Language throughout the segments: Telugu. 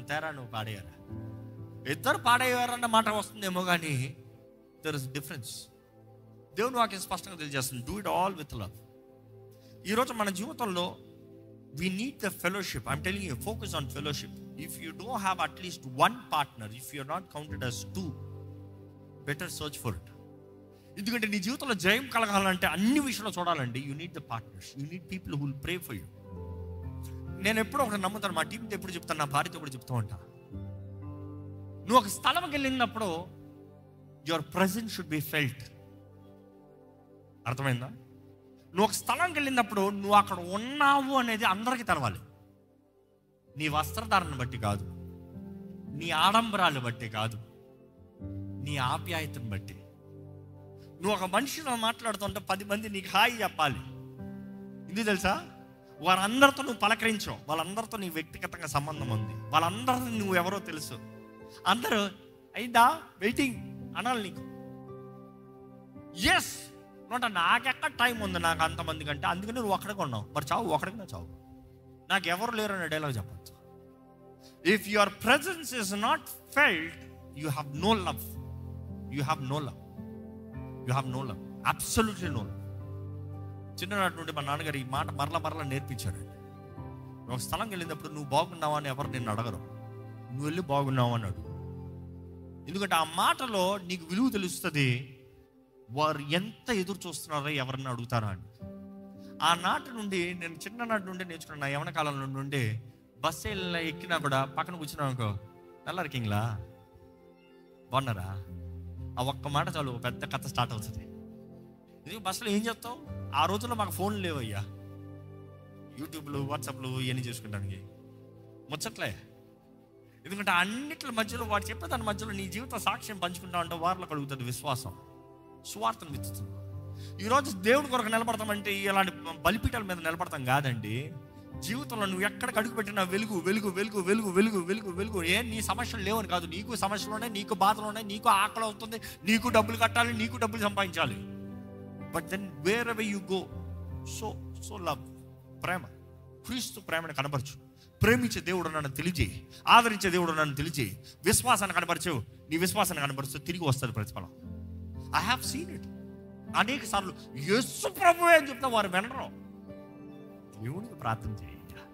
తేరా నువ్వు పాడేయారా ఇద్దరు పాడేయారన్న మాట వస్తుందేమో కానీ దర్ ఇస్ డిఫరెన్స్ దేవుని వాక్యం స్పష్టంగా తెలియజేస్తుంది do it all with love ఈరోజు మన జీవితంలో we need the fellowship I'm telling you focus on fellowship if you don't have at least one partner if you're not counted as two better search for it ఎందుకంటే నీ జీవితంలో జయం కలగాలంటే అన్ని విషయంలో చూడాలండి you need the partners you need people who'll pray for you నేను ఎప్పుడో ఒకటి నమ్ముతాను మా టీంతో ఎప్పుడు చెప్తాను నా భార్యతో కూడా చెప్తూ ఉంటా నువ్వు ఒక స్థలంకి వెళ్ళినప్పుడు your presence should be felt అర్థమైందా నువ్వు ఒక స్థలంకి వెళ్ళినప్పుడు నువ్వు అక్కడ ఉన్నావు అనేది అందరికీ తెలవాలి నీ వస్త్రధారణ బట్టి కాదు నీ ఆడంబరాలు బట్టి కాదు నీ ఆప్యాయతను బట్టి నువ్వు ఒక మనిషితో మాట్లాడుతుంటే పది మంది నీకు హాయి చెప్పాలి ఇది తెలుసా వారందరితో నువ్వు పలకరించవు వాళ్ళందరితో నీ వ్యక్తిగతంగా సంబంధం ఉంది వాళ్ళందరితో నువ్వు ఎవరో తెలుసు అందరూ అయిందా వెయిటింగ్ అనాలి నీకు ఎస్ నోట నాకెక్కడ టైం ఉంది నాకు అంతమంది కంటే అందుకని నువ్వు అక్కడికి ఉన్నావు మరి చావు ఒకడికి చావు నాకు ఎవరు లేరు అనే డైలాగ్ చెప్పచ్చు if your presence is not felt you have no love you have no love you have no love absolutely no love చిన్ననాటి నుండి మా నాన్నగారు ఈ మాట మరల మరల నేర్పించాడండి నువ్వు ఒక స్థలంకి వెళ్ళినప్పుడు నువ్వు బాగున్నావా అని ఎవరు నిన్ను అడగరు నువ్వు వెళ్ళి బాగున్నావు అని అడుగు ఎందుకంటే ఆ మాటలో నీకు విలువ తెలుస్తుంది వారు ఎంత ఎదురు చూస్తున్నారో ఎవరన్నా అడుగుతారా అని ఆ నాటి నుండి నేను చిన్ననాటి నుండి నేర్చుకున్న నా యవన కాలం నుండి బస్సు వెళ్ళిన ఎక్కినా కూడా పక్కన కూర్చున్నా అనుకో నల్లరికింగ్లా బాగున్నారా ఆ ఒక్క మాట చాలు ఒక పెద్ద కథ స్టార్ట్ అవుతుంది ఇది బస్సులో ఏం చెప్తావు ఆ రోజుల్లో మాకు ఫోన్లు లేవయ్యా యూట్యూబ్లు వాట్సాప్లు ఇవన్నీ చేసుకుంటానికి ముచ్చట్లే ఎందుకంటే అన్నిటి మధ్యలో వాడు చెప్పే దాని మధ్యలో నీ జీవిత సాక్ష్యం పంచుకుంటా ఉంటే వారిలో కలుగుతుంది విశ్వాసం స్వార్థం విత్తుతుంది ఈరోజు దేవుడి కొరకు నిలబడతామంటే ఇలాంటి బలిపీఠాల మీద నిలబడతాం కాదండి జీవితంలో నువ్వు ఎక్కడికి అడుగు పెట్టినా వెలుగు వెలుగు వెలుగు వెలుగు వెలుగు వెలుగు వెలుగు ఏ నీ సమస్యలు లేవని కాదు నీకు సమస్యలు ఉన్నాయి నీకు బాధలు ఉన్నాయి నీకు ఆకలి అవుతుంది నీకు డబ్బులు కట్టాలి నీకు డబ్బులు సంపాదించాలి but then wherever you go so so love ప్రేమ క్రీస్తు ప్రేమను కనపరచు ప్రేమించే దేవుడు నన్ను తెలియజేయి ఆదరించే దేవుడు నన్ను తెలియజేయి విశ్వాసాన్ని కనపరచు నీ విశ్వాసాన్ని కనపరుస్తూ తిరిగి వస్తుంది ప్రతిఫలం ఐ హ్యావ్ సీన్ ఇట్ అనేక సార్లు యస్సు ప్రభు అని చెప్తా వారు వినరు దేవుడికి ప్రార్థన చేయ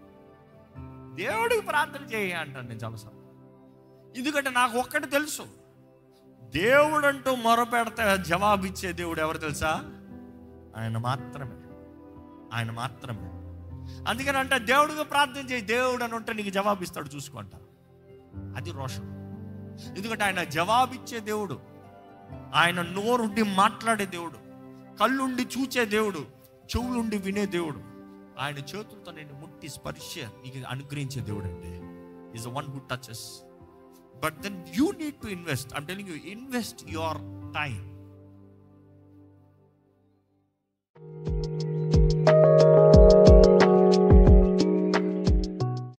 దేవుడికి ప్రార్థన చేయ అంటాను నేను చాలాసార్లు ఎందుకంటే నాకు ఒక్కటి తెలుసు దేవుడు అంటూ మొరపెడితే జవాబిచ్చే దేవుడు ఎవరు తెలుసా ఆయన మాత్రమే ఆయన మాత్రమే అందుకని అంటే దేవుడికి ప్రార్థన చేయి దేవుడు అని ఉంటే నీకు జవాబిస్తాడు చూసుకుంటా అది రోషం ఎందుకంటే ఆయన జవాబిచ్చే దేవుడు ఆయన నోరుండి మాట్లాడే దేవుడు కళ్ళుండి చూచే దేవుడు చెవులుండి వినే దేవుడు ఆయన చేతులతో నేను ముట్టి స్పర్శ నీకు అనుగ్రహించే దేవుడు అండి is one who touches but then you need to invest I'm telling you invest your time